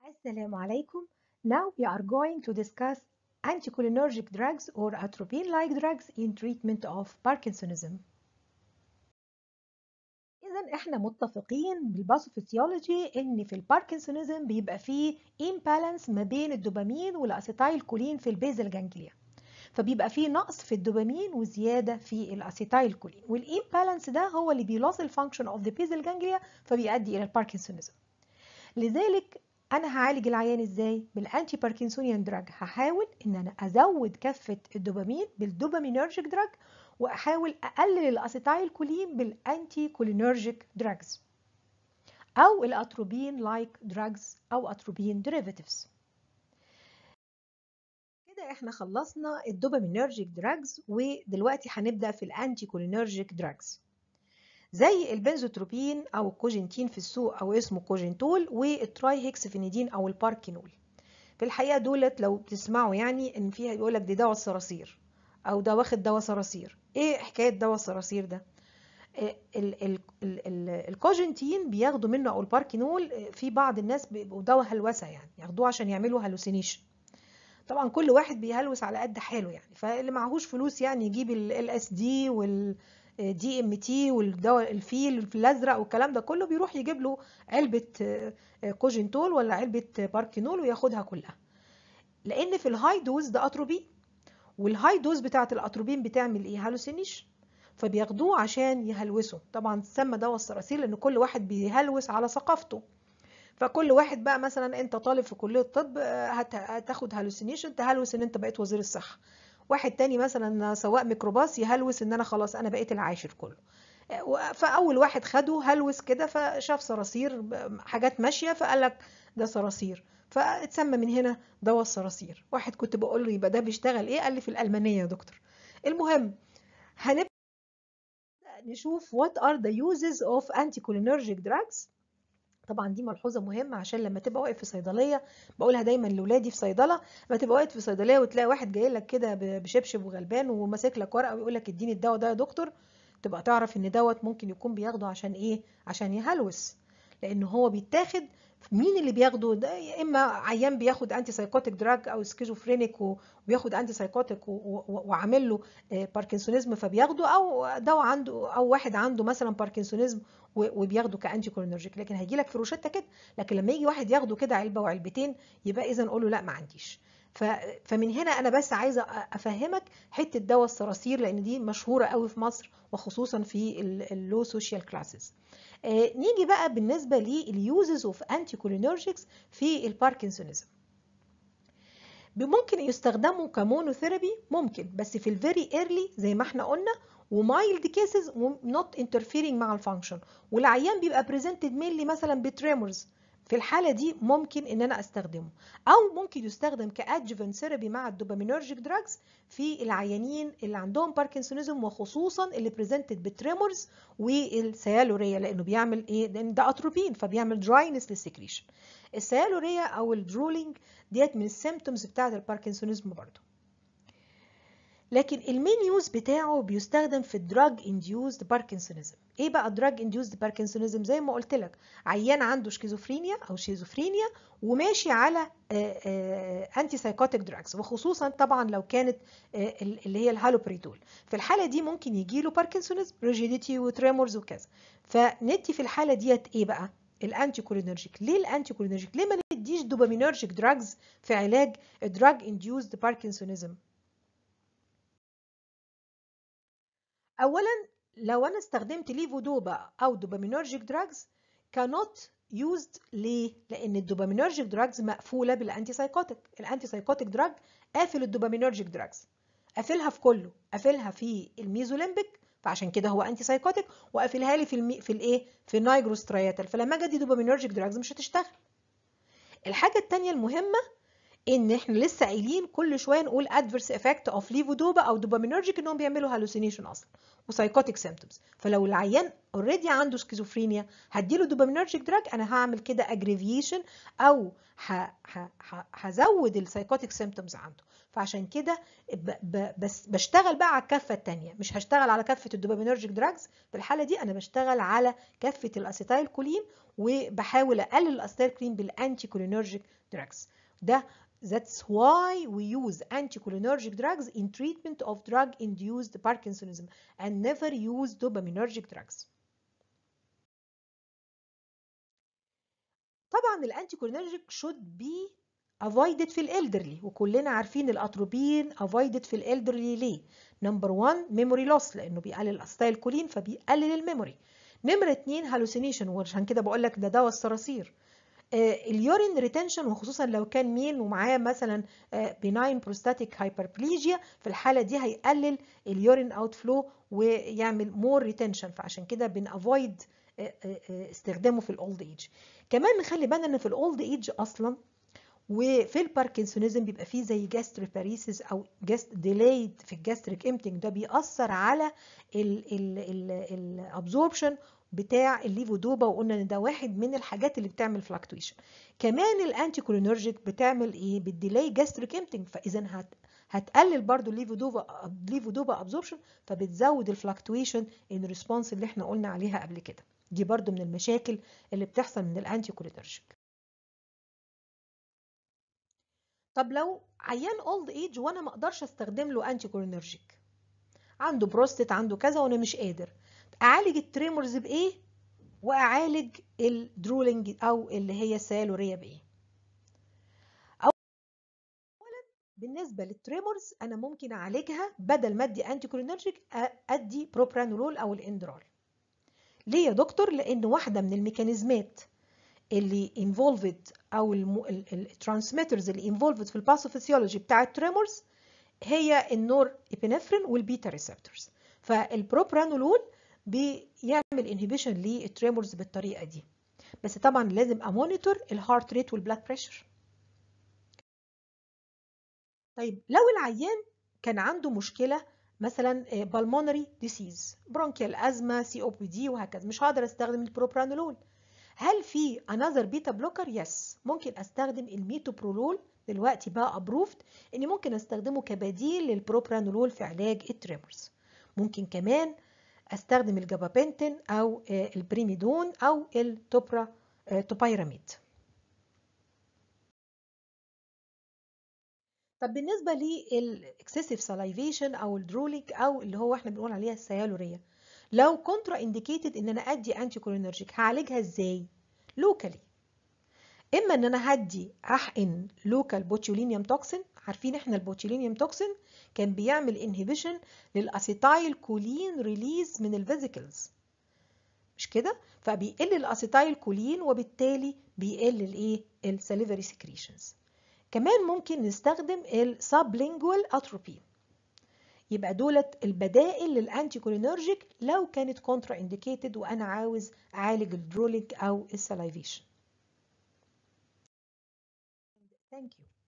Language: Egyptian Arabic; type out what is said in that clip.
Assalamu alaikum. Now we are going to discuss anticholinergic drugs or atropine-like drugs in treatment of Parkinsonism. إذا إحنا متفقين بالباثوفيسيولوجي إن في الباركنسونيزم بيبقى فيه imbalance ما بين الدوبامين والأسيتايل كولين في البيزل جانجليا. فبيبقى فيه نقص في الدوبامين وزيادة في الأسيتايل كولين. والإمبالانس ده هو اللي بيلوس الفانكشن اوف ذا بيزل جانجليا فبيؤدي إلى الباركنسونيزم. لذلك انا هعالج العيان ازاي بالانتي باركنسونيان دراج هحاول ان انا ازود كفه الدوبامين بالدوبامينرجيك دراج واحاول اقلل الاسيتايل كولين بالانتي كولينرجيك دراجز او الاتروبين لايك دراجز او اتروبين ديريفاتيفز كده احنا خلصنا الدوبامينرجيك دراجز ودلوقتي هنبدا في الانتي كولينرجيك دراجز زي البنزوتروبين او الكوجنتين في السوق او اسمه كوجنتول والتراي هيكسفينيدين او الباركينول في الحقيقه دولت لو بتسمعوا يعني ان فيها يقول لك دي دواء الصراصير او ده واخد دواء صراصير ايه حكايه دواء الصراصير ده الكوجنتين بياخدوا منه او الباركينول في بعض الناس بيبقوا دواء هلوسه يعني ياخدوه عشان يعملوا هلوسينيشن طبعا كل واحد بيهلوس على قد حاله يعني فاللي معهوش فلوس يعني يجيب ال اس دي وال دي ام تي والدواء الفيل الازرق والكلام ده كله بيروح يجيب له علبه كوجنتول ولا علبه باركينول وياخدها كلها لان في الهاي دوز ده اتروبين والهاي دوز بتاعه الاتروبين بتعمل ايه هالوسينيشن فبياخدوه عشان يهلوسوا طبعا تسمى دواء الصراصير لان كل واحد بيهلوس على ثقافته فكل واحد بقى مثلا انت طالب في كليه الطب هتاخد هالوسينيشن تهلوس ان انت بقيت وزير الصحه واحد تاني مثلا سواق ميكروباص يهلوس ان انا خلاص انا بقيت العاشر كله فاول واحد خده هلوس كده فشاف صراصير حاجات ماشيه فقال لك ده صراصير فاتسمى من هنا دواء الصراصير واحد كنت بقول له يبقى ده بيشتغل ايه قال لي في الالمانيه يا دكتور المهم هنبدا نشوف what are the uses of anticholinergic drugs طبعا دي ملحوظه مهمه عشان لما تبقى واقف في صيدليه بقولها دايما لاولادي في صيدله لما تبقى واقف في صيدليه وتلاقي واحد جاي لك كده بشبشب وغلبان وماسك لك ورقه ويقول لك اديني الدواء ده يا دكتور تبقى تعرف ان دوت ممكن يكون بياخده عشان ايه عشان يهلوس لان هو بيتاخد مين اللي بياخده ده يا اما عيان بياخد انتي سايكوتيك دراج او سكيزوفرينيك وبياخد انتي سايكوتيك وعامل له باركنسونيزم فبياخده او دواء عنده او واحد عنده مثلا باركنسونيزم وبياخده كانتي كولينرجيك لكن هيجي لك في روشته كده لكن لما يجي واحد ياخده كده علبه وعلبتين يبقى اذا نقول له لا ما عنديش فمن هنا انا بس عايزه افهمك حته دواء الصراصير لان دي مشهوره قوي في مصر وخصوصا في اللو سوشيال كلاسز نيجي بقى بالنسبه لليوزز اوف انتي كولينرجيكس في الباركنسونيزم ممكن يستخدموا كمونوثيرابي ممكن بس في الفيري ايرلي زي ما احنا قلنا ومايلد كيسز نوت انترفيرنج مع الفانكشن والعيان بيبقى بريزنتد مينلي مثلا بتريمورز في الحالة دي ممكن ان انا استخدمه او ممكن يستخدم كادجوفنت ثيرابي مع الدوبامينرجيك دراجز في العيانين اللي عندهم باركنسونيزم وخصوصا اللي بريزنتد بتريمورز والسيالوريا لانه بيعمل ايه لان ده اتروبين فبيعمل دراينس للسكريشن السيالوريا او الدرولينج ديت من السيمتومز بتاعه الباركنسونيزم برضه لكن المين يوز بتاعه بيستخدم في الدراج انديوزد باركنسونيزم ايه بقى دراج انديوزد باركنسونيزم زي ما قلت لك عيان عنده شيزوفرينيا او شيزوفرينيا وماشي على انتي سايكوتيك دراجز وخصوصا طبعا لو كانت اللي هي الهالوبريدول في الحاله دي ممكن يجي له باركنسونيزم ريجيديتي وتريمورز وكذا فندي في الحاله ديت ايه بقى الانتي كولينرجيك ليه الانتي كولينرجيك ليه ما نديش دوبامينرجيك دراجز في علاج دراج انديوزد باركنسونيزم اولا لو انا استخدمت ليفودوبا او دوبامينرجيك دراجز كانوت يوزد ليه لان الدوبامينرجيك دراجز مقفوله بالانتي سايكوتيك الانتي سايكوتيك دراج قافل الدوبامينرجيك دراجز قافلها في كله قافلها في الميزوليمبيك فعشان كده هو انتي سايكوتيك وقافلها لي في المي... في الايه في النايجروسترياتال فلما اجي ادي دوبامينرجيك دراجز مش هتشتغل الحاجه الثانيه المهمه ان احنا لسه قايلين كل شويه نقول ادفيرس افكت اوف ليفودوبا او دوبامينرجيك انهم بيعملوا هالوسينيشن اصلا وسايكوتيك سيمبتومز فلو العيان اوريدي عنده سكيزوفرينيا هديله دوبامينرجيك دراج انا هعمل كده اجريفيشن او هزود السايكوتيك سيمبتومز عنده فعشان كده بس بشتغل بقى على الكفه الثانيه مش هشتغل على كفه الدوبامينرجيك دراجز في الحاله دي انا بشتغل على كفه الاسيتايل كولين وبحاول اقلل الاسيتايل كولين بالانتي كولينرجيك دراجز ده That's why we use anticholinergic drugs in treatment of drug-induced Parkinsonism and never use dopaminergic drugs. طبعا الانتيكولينرجيك should be avoided في الالدرلي وكلنا عارفين الاتروبين avoided في الالدرلي ليه نمبر 1 ميموري لوس لانه بيقلل الاستايل كولين فبيقلل الميموري نمرة 2 هالوسينيشن وعشان كده بقول لك ده دواء الصراصير آه اليورين ريتنشن وخصوصا لو كان مين ومعاه مثلا بناين بروستاتيك هايبربليجيا في الحاله دي هيقلل اليورين اوت فلو ويعمل مور ريتنشن فعشان كده بنافويد استخدامه في الاولد ايج كمان نخلي بالنا ان في الاولد ايج اصلا وفي الباركنسونيزم بيبقى فيه زي جاستريباريسيس او جاست ديلايد في الجاستريك امتنج ده بيأثر على الابزوربشن بتاع الليفودوبا وقلنا ان ده واحد من الحاجات اللي بتعمل فلاكتويشن كمان الانتي كولينرجيك بتعمل ايه بالديلاي جاستريك امتنج فاذا هت هتقلل برضو الليفودوبا الليفودوبا ابزوربشن فبتزود الفلاكتويشن ان ريسبونس اللي احنا قلنا عليها قبل كده دي برضو من المشاكل اللي بتحصل من الانتي كولينرجيك طب لو عيان اولد ايج وانا ما اقدرش استخدم له انتي كولينرجيك عنده بروستات عنده كذا وانا مش قادر اعالج التريمورز بايه واعالج الدرولينج او اللي هي السيالوريه بايه اولا بالنسبه للتريمورز انا ممكن اعالجها بدل ما ادي انتي كولينرجيك ادي بروبرانولول او الاندرال ليه يا دكتور لان واحده من الميكانيزمات اللي انفولفد او الترانسميترز اللي انفولفد في الباثوفيسيولوجي بتاع التريمورز هي النور ابنفرين والبيتا ريسبتورز فالبروبرانولول بيعمل انهبيشن للتريمورز بالطريقه دي بس طبعا لازم امونيتور الهارت ريت والبلاد بريشر طيب لو العيان كان عنده مشكله مثلا بالمونري ديسيز برونكيال ازمه سي او بي دي وهكذا مش هقدر استخدم البروبرانولول هل في انذر بيتا بلوكر يس ممكن استخدم الميتوبرولول دلوقتي بقى ابروفد اني ممكن استخدمه كبديل للبروبرانولول في علاج التريمورز ممكن كمان استخدم الجابابنتين او البريميدون او التوبرا توبايراميد طب بالنسبه للاكسسيف سلايفيشن او الدرولينج او اللي هو احنا بنقول عليها السيالوريه لو كونترا انديكيتد ان انا ادي انتي كولينرجيك هعالجها ازاي لوكالي اما ان انا هدي احقن لوكال بوتيولينيوم توكسين عارفين احنا البوتيولينيوم توكسين كان بيعمل انهبيشن للاسيتايل كولين ريليز من الفيزيكلز مش كده فبيقل الاسيتايل كولين وبالتالي بيقل الايه السليفري سكريشنز كمان ممكن نستخدم السابلينجوال اتروبين يبقى دولت البدائل للانتي كولينرجيك لو كانت كونترا انديكيتد وانا عاوز اعالج الدرولينج او السلايفيشن Thank you.